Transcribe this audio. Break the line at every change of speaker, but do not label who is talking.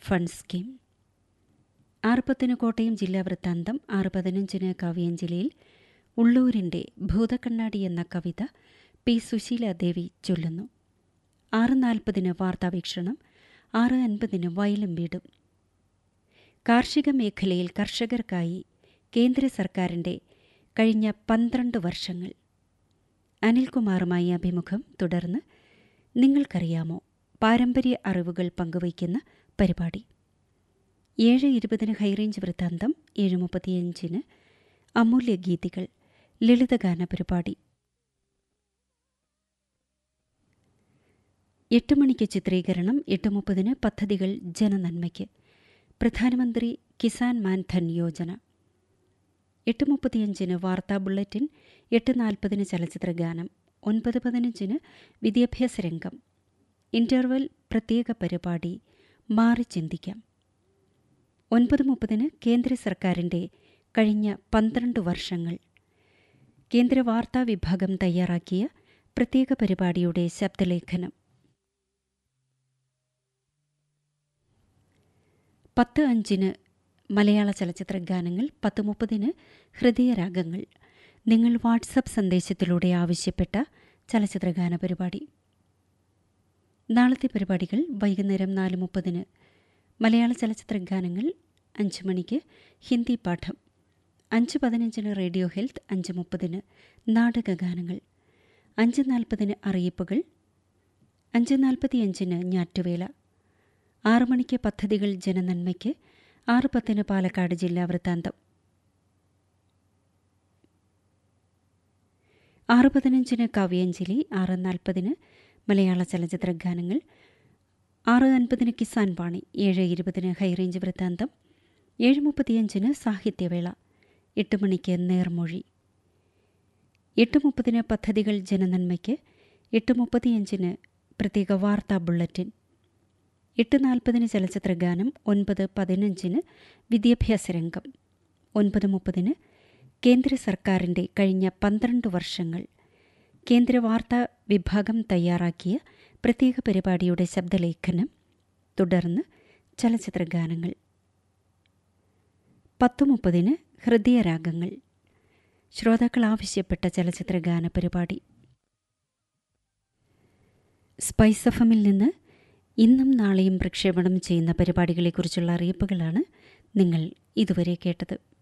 fund scheme ആറ് പത്തിന് കോട്ടയം ജില്ലാ വൃത്താന്തം ആറ് പതിനഞ്ചിന് കാവ്യാഞ്ജലിയിൽ ഉള്ളൂരിൻ്റെ ഭൂതക്കണ്ണാടി എന്ന കവിത പി സുശീലാദേവി ചൊല്ലുന്നു ആറ് നാൽപ്പതിന് വാർത്താവീക്ഷണം ആറ് അൻപതിന് വയലും വീടും കാർഷിക മേഖലയിൽ കർഷകർക്കായി കേന്ദ്ര സർക്കാരിൻ്റെ കഴിഞ്ഞ പന്ത്രണ്ട് വർഷങ്ങൾ അനിൽകുമാറുമായി അഭിമുഖം തുടർന്ന് നിങ്ങൾക്കറിയാമോ പാരമ്പര്യ അറിവുകൾ പങ്കുവയ്ക്കുന്ന പരിപാടി ഏഴ് ഇരുപതിന് ഹൈറേഞ്ച് വൃത്താന്തം ഏഴ് മുപ്പത്തിയഞ്ചിന് അമൂല്യ ഗീതികൾ ലളിതഗാന പരിപാടി എട്ട് മണിക്ക് ചിത്രീകരണം എട്ട് മുപ്പതിന് പദ്ധതികൾ ജനനന്മയ്ക്ക് പ്രധാനമന്ത്രി കിസാൻ മാൻധൻ യോജന എട്ട് മുപ്പത്തിയഞ്ചിന് വാർത്താ ബുള്ളറ്റിൻ എട്ട് നാൽപ്പതിന് ചലച്ചിത്ര ഗാനം ഒൻപത് പതിനഞ്ചിന് വിദ്യാഭ്യാസ രംഗം ഇൻ്റർവൽ പ്രത്യേക പരിപാടി മാറി ചിന്തിക്കാം ഒൻപത് മുപ്പതിന് കേന്ദ്ര സർക്കാരിൻ്റെ കഴിഞ്ഞ പന്ത്രണ്ട് വർഷങ്ങൾ കേന്ദ്ര വാർത്താ വിഭാഗം തയ്യാറാക്കിയ പ്രത്യേക പരിപാടിയുടെ ശബ്ദലേഖനം പത്ത് അഞ്ചിന് മലയാള ചലച്ചിത്ര ഗാനങ്ങൾ പത്ത് മുപ്പതിന് ഹൃദയരാഗങ്ങൾ നിങ്ങൾ വാട്സപ്പ് സന്ദേശത്തിലൂടെ ആവശ്യപ്പെട്ട ചലച്ചിത്ര ഗാന പരിപാടി നാളത്തെ പരിപാടികൾ വൈകുന്നേരം നാല് മുപ്പതിന് മലയാള ചലച്ചിത്ര ഗാനങ്ങൾ അഞ്ച് മണിക്ക് ഹിന്ദി പാഠം അഞ്ച് പതിനഞ്ചിന് റേഡിയോ ഹെൽത്ത് അഞ്ച് മുപ്പതിന് നാടക ഗാനങ്ങൾ അഞ്ച് നാൽപ്പതിന് അറിയിപ്പുകൾ അഞ്ച് നാൽപ്പത്തിയഞ്ചിന് ഞാറ്റുവേല ആറു മണിക്ക് പദ്ധതികൾ ജനനന്മയ്ക്ക് ആറ് പത്തിന് പാലക്കാട് ജില്ലാ വൃത്താന്തം ആറ് പതിനഞ്ചിന് കാവ്യാഞ്ജലി ആറ് നാൽപ്പതിന് മലയാള ചലച്ചിത്ര ഗാനങ്ങൾ ആറ് അൻപതിന് കിസാൻ വാണി ഏഴ് ഇരുപതിന് ഹൈറേഞ്ച് വൃത്താന്തം ഏഴ് മുപ്പത്തിയഞ്ചിന് സാഹിത്യവേള എട്ട് മണിക്ക് നേർമൊഴി എട്ട് മുപ്പതിന് പദ്ധതികൾ ജനനന്മയ്ക്ക് എട്ട് മുപ്പത്തിയഞ്ചിന് പ്രത്യേക വാർത്താ ബുള്ളറ്റിൻ എട്ട് നാൽപ്പതിന് ചലച്ചിത്ര ഗാനം ഒൻപത് പതിനഞ്ചിന് വിദ്യാഭ്യാസ രംഗം ഒൻപത് മുപ്പതിന് കേന്ദ്ര സർക്കാരിൻ്റെ കഴിഞ്ഞ പന്ത്രണ്ട് വർഷങ്ങൾ കേന്ദ്ര വാർത്താ വിഭാഗം തയ്യാറാക്കിയ പ്രത്യേക പരിപാടിയുടെ ശബ്ദലേഖനം തുടർന്ന് ചലച്ചിത്ര ഗാനങ്ങൾ പത്ത് മുപ്പതിന് ഹൃദയരാഗങ്ങൾ ശ്രോതാക്കൾ ആവശ്യപ്പെട്ട ചലച്ചിത്ര ഗാന പരിപാടി സ്പൈസ് എഫമിൽ നിന്ന് ഇന്നും നാളെയും പ്രക്ഷേപണം ചെയ്യുന്ന പരിപാടികളെക്കുറിച്ചുള്ള അറിയിപ്പുകളാണ് നിങ്ങൾ ഇതുവരെ കേട്ടത്